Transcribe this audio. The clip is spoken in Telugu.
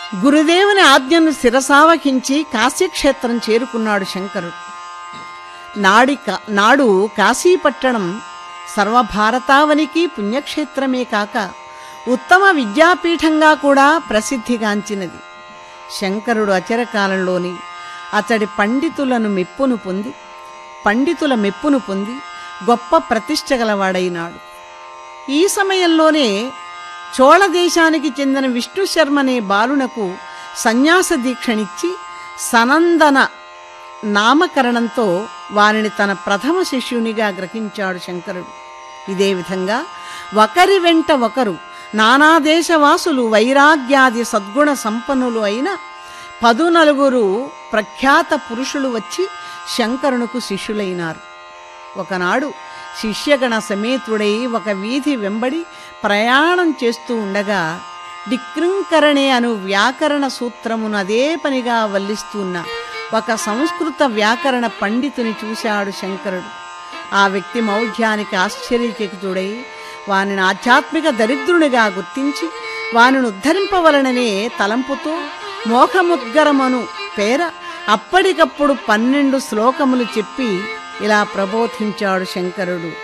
గురుదేవుని ఆజ్ఞను శిరసావహించి కాశీక్షేత్రం చేరుకున్నాడు శంకరుడు నాడి కా- నాడు కాశీపట్టణం సర్వభారతావనికి పుణ్యక్షేత్రమే కాక ఉత్తమ విద్యాపీఠంగా కూడా ప్రసిద్ధిగాంచినది శంకరుడు అచరకాలంలోని అతడి పండితులను మెప్పును పొంది పండితుల మెప్పును పొంది గొప్ప ప్రతిష్ట గలవాడైనాడు ఈ సమయంలోనే చోళ దేశానికి చెందిన విష్ణు శర్మ అనే బాలునకు సన్యాస దీక్షనిచ్చి సనందన నామకరణంతో వారిని తన ప్రథమ శిష్యునిగా గ్రహించాడు శంకరుడు ఇదే విధంగా ఒకరి వెంట ఒకరు నానాదేశవాసులు వైరాగ్యాది సద్గుణ సంపన్నులు అయిన పదునలుగురు ప్రఖ్యాత పురుషులు వచ్చి శంకరునకు శిష్యులైనారు ఒకనాడు శిష్యగణ సమేతుడై ఒక వీధి వెంబడి ప్రయాణం చేస్తూ ఉండగా డిక్రింకరణే అను వ్యాకరణ సూత్రమును అదే పనిగా వల్లిస్తున్న ఒక సంస్కృత వ్యాకరణ పండితుని చూశాడు శంకరుడు ఆ వ్యక్తి మౌఢ్యానికి ఆశ్చర్యచకితుడై వానిని ఆధ్యాత్మిక దరిద్రునిగా గుర్తించి వానిని ఉద్ధరింపవలననే తలంపుతో మోఖముద్గరమను పేర అప్పటికప్పుడు పన్నెండు శ్లోకములు చెప్పి ఇలా ప్రబోధించాడు శంకరుడు